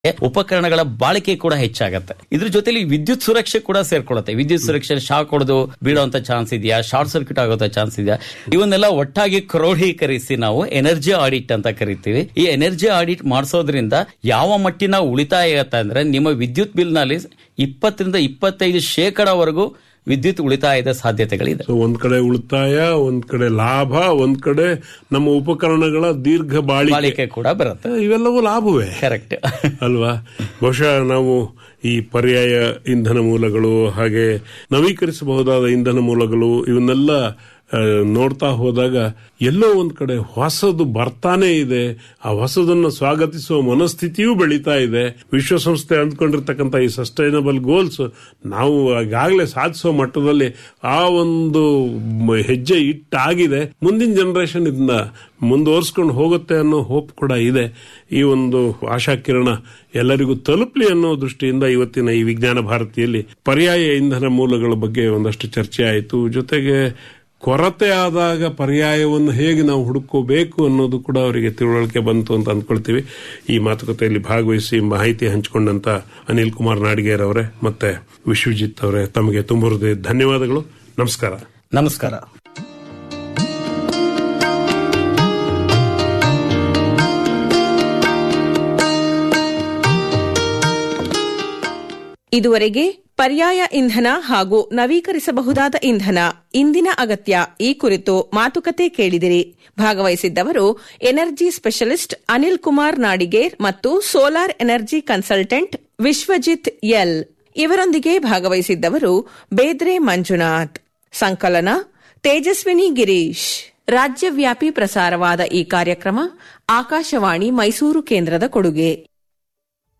ಉಪಕರಣಗಳ ಬಾಳಿಕೆ ಕೂಡ ಹೆಚ್ಚಾಗತ್ತೆ ಇದ್ರ ಜೊತೆಲಿ ವಿದ್ಯುತ್ ಸುರಕ್ಷೆ ಕೂಡ ಸೇರ್ಕೊಳ್ಳುತ್ತೆ ವಿದ್ಯುತ್ ಸುರಕ್ಷೆ ಶಾಕ್ ಹೊಡೆದು ಬೀಳುವಂತ ಚಾನ್ಸ್ ಇದೆಯಾ ಶಾರ್ಟ್ ಸರ್ಕ್ಯೂಟ್ ಆಗುವಂತ ಚಾನ್ಸ್ ಇದೆಯಾ ಇವನ್ನೆಲ್ಲ ಒಟ್ಟಾಗಿ ಕ್ರೋಢೀಕರಿಸಿ ನಾವು ಎನರ್ಜಿ ಆಡಿಟ್ ಅಂತ ಕರಿತೀವಿ ಈ ಎನರ್ಜಿ ಆಡಿಟ್ ಮಾಡಿಸೋದ್ರಿಂದ ಯಾವ ಮಟ್ಟಿನ ಉಳಿತಾಯ ಆಗತ್ತೆ ಅಂದ್ರೆ ನಿಮ್ಮ ವಿದ್ಯುತ್ ಬಿಲ್ ನಲ್ಲಿ ಇಪ್ಪತ್ತರಿಂದ ಇಪ್ಪತ್ತೈದು ಶೇಕಡವರೆಗೂ ವಿದ್ಯುತ್ ಉಳಿತಾಯದ ಸಾಧ್ಯತೆಗಳಿದೆ ಸೊ ಒಂದ್ ಕಡೆ ಉಳಿತಾಯ ಒಂದ್ ಕಡೆ ಲಾಭ ಒಂದ್ ಕಡೆ ನಮ್ಮ ಉಪಕರಣಗಳ ದೀರ್ಘ ಬಾಳಿಕೆ ಬಾಳಿಕೆ ಕೂಡ ಬರುತ್ತೆ ಇವೆಲ್ಲವೂ ಲಾಭವೇ ಕರೆಕ್ಟ್ ಅಲ್ವಾ ಬಹುಶಃ ನಾವು ಈ ಪರ್ಯಾಯ ಇಂಧನ ಮೂಲಗಳು ಹಾಗೆ ನವೀಕರಿಸಬಹುದಾದ ಇಂಧನ ಮೂಲಗಳು ಇವನ್ನೆಲ್ಲ ಆ, ನೋಡ್ತಾ ಹೋದಾಗ ಎಲ್ಲೋ ಒಂದ್ ಕಡೆ ಹೊಸದು ಬರ್ತಾನೆ ಇದೆ ಆ ಹೊಸದನ್ನ ಸ್ವಾಗತಿಸುವ ಮನಸ್ಥಿತಿಯೂ ಬೆಳೀತಾ ಇದೆ ವಿಶ್ವಸಂಸ್ಥೆ ಅಂದ್ಕೊಂಡಿರ್ತಕ್ಕಂಥ ಈ ಸಸ್ಟೈನಬಲ್ ಗೋಲ್ಸ್ ನಾವು ಈಗಾಗಲೇ ಸಾಧಿಸುವ ಮಟ್ಟದಲ್ಲಿ ಆ ಒಂದು ಮ- ಹೆಜ್ಜೆ ಇಟ್ಟಾಗಿದೆ ಮುಂದಿನ ಜನರೇಷನ್ ಇದನ್ನ ಮುಂದುವರಿಸ್ಕೊಂಡು ಹೋಗುತ್ತೆ ಅನ್ನೋ ಹೋಪ್ ಕೂಡ ಇದೆ ಈ ಒಂದು ಆಶಾಕಿರಣ ಎಲ್ಲರಿಗೂ ತಲುಪಲಿ ಅನ್ನೋ ದೃಷ್ಟಿಯಿಂದ ಇವತ್ತಿನ ಈ ವಿಜ್ಞಾನ ಭಾರತಿಯಲ್ಲಿ ಪರ್ಯಾಯ ಇಂಧನ ಮೂಲಗಳ ಬಗ್ಗೆ ಒಂದಷ್ಟು ಚರ್ಚೆ ಆಯಿತು ಜೊತೆಗೆ ಕೊರತೆ ಆದಾಗ ಪರ್ಯಾಯವನ್ನು ಹೇಗೆ ನಾವು ಹುಡುಕೋಬೇಕು ಅನ್ನೋದು ಕೂಡ ಅವರಿಗೆ ತಿಳುವಳಿಕೆ ಬಂತು ಅಂತ ಅಂದ್ಕೊಳ್ತೀವಿ ಈ ಮಾತುಕತೆಯಲ್ಲಿ ಭಾಗವಹಿಸಿ ಮಾಹಿತಿ ಹಂಚಿಕೊಂಡಂತ ಅನಿಲ್ ಕುಮಾರ್ ನಾಡಿಗೇರ್ ಅವರೇ ಮತ್ತೆ ವಿಶ್ವಜಿತ್ ಅವರೇ ತಮಗೆ ತುಂಬ ಹೃದಯ ಧನ್ಯವಾದಗಳು ನಮಸ್ಕಾರ ನಮಸ್ಕಾರ ಇದುವರೆಗೆ ಪರ್ಯಾಯ ಇಂಧನ ಹಾಗೂ ನವೀಕರಿಸಬಹುದಾದ ಇಂಧನ ಇಂದಿನ ಅಗತ್ಯ ಈ ಕುರಿತು ಮಾತುಕತೆ ಕೇಳಿದಿರಿ ಭಾಗವಹಿಸಿದ್ದವರು ಎನರ್ಜಿ ಸ್ಪೆಷಲಿಸ್ಟ್ ಅನಿಲ್ ಕುಮಾರ್ ನಾಡಿಗೇರ್ ಮತ್ತು solar energy consultant Vishwajit L ಇವರೊಂದಿಗೆ ಭಾಗವಹಿಸಿದ್ದವರು ಬೇದ್ರೆ ಮಂಜುನಾಥ್ ಸಂಕಲನ ತೇಜಸ್ವಿನಿ ಗಿರೀಶ್ ರಾಜ್ಯವ್ಯಾಪಿ ಪ್ರಸಾರವಾದ ಈ ಕಾರ್ಯಕ್ರಮ ಆಕಾಶವಾಣಿ ಮೈಸೂರು ಕೇಂದ್ರದ ಕೊಡುಗೆ